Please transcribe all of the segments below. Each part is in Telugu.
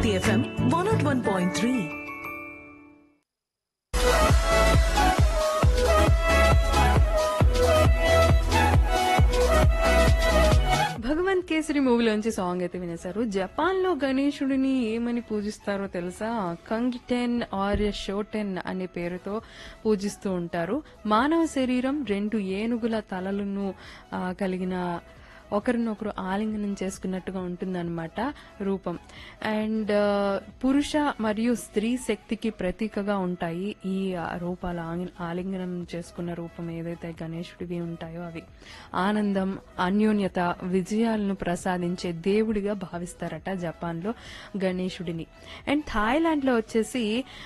Bharati FM one nought one point three Bhagavanth Kesari మూవీలోంచి సాంగ్ అయితే వినేశారు జపాన్ లో గణేశుడిని ఏమని పూజిస్తారో తెలుసా కంగిటెన్ ఆర్ షోటెన్ అనే పేరుతో పూజిస్తూ ఉంటారు మానవ శరీరం రెండు ఏనుగుల తలలను ఆ, కలిగిన ఒకరినొకరు ఆలింగనం చేసుకున్నట్టుగా ఉంటుందన్నమాట రూపం అండ్ పురుష మరియు స్త్రీ శక్తికి ప్రతీకగా ఉంటాయి ఈ ఆ, రూపాలు ఆంగి- ఆలింగనం చేసుకున్న రూపం ఏదైతే గణేశుడివి ఉంటాయో అవి ఆనందం అన్యోన్యత విజయాలను ప్రసాదించే దేవుడిగా భావిస్తారట జపాన్లో గణేశుడిని అండ్ థాయిలాండ్లో వచ్చేసి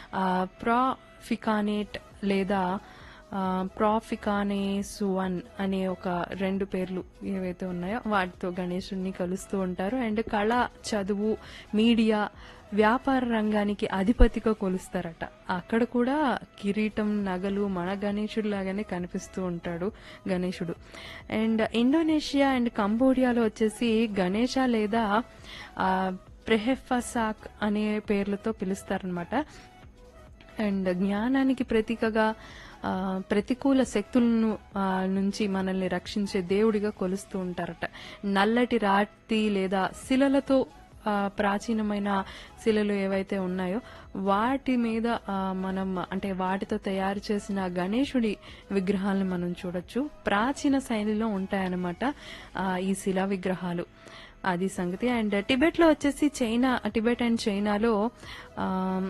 ప్రాఫికానేట్ లేదా ఆ, ప్రాఫికానే సువన్ అనే ఒక రెండు పేర్లు ఏవైతే ఉన్నాయో వాటితో గణేశుడిని కలుస్తూ ఉంటారు అండ్ కళ చదువు మీడియా వ్యాపార రంగానికి అధిపతిగా కొలుస్తారట అక్కడ కూడా కిరీటం నగలు మన గణేశుడు లాగానే కనిపిస్తూ ఉంటాడు గణేశుడు అండ్ ఇండోనేషియా అండ్ కంబోడియాలో వచ్చేసి గణేష లేదా ఆ, ప్రెహెఫసాక్ అనే పేర్లతో పిలుస్తారనమాట అండ్ జ్ఞానానికి ప్రతీకగా ఆ, ప్రతికూల శక్తులను ఆ, నుంచి మనల్ని రక్షించే దేవుడిగా కొలుస్తూ ఉంటారట నల్లటి రాతి లేదా శిలలతో ఆ, ప్రాచీనమైన శిలలు ఏవైతే ఉన్నాయో వాటి మీద ఆ, మనం అంటే వాటితో తయారు చేసిన గణేశుడి విగ్రహాలను మనం చూడొచ్చు ప్రాచీన శైలిలో ఉంటాయన్నమాట ఆ, ఈ శిలా విగ్రహాలు అది సంగతి అండ్ టిబెట్ లో వచ్చేసి చైనా టిబెట్ అండ్ చైనాలో ఆ,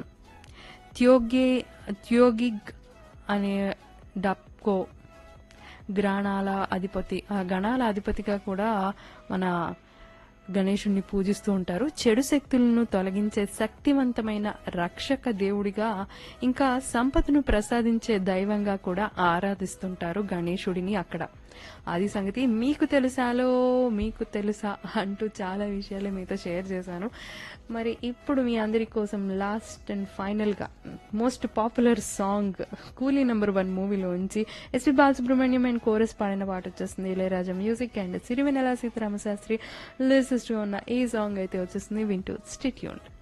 త్యోగే త్యోగిగ్ అనే డప్కో గ్రాణాల అధిపతి ఆ గణాల అధిపతిగా కూడా మన గణేశుణ్ణి పూజిస్తూ ఉంటారు చెడు శక్తులను తొలగించే శక్తివంతమైన రక్షక దేవుడిగా ఇంకా సంపదను ప్రసాదించే దైవంగా కూడా ఆరాధిస్తుంటారు గణేశుడిని అక్కడ అది సంగతి మీకు తెలుసాలో మీకు తెలుసా అంటూ చాలా విషయాలు మీతో షేర్ చేశాను మరి ఇప్పుడు మీ అందరి కోసం లాస్ట్ అండ్ ఫైనల్ గా most popular song Coolie number one మూవీలోంచి ఎస్పి బాలసుబ్రహ్మణ్యం అండ్ కోరస్ పాడిన పాట వచ్చేస్తుంది Ilaiyaraaja music and Sirivennela Seetharama Sastry lyricist ఉన్న ఈ సాంగ్ అయితే వచ్చేస్తుంది వింటూ స్టిట్యూన్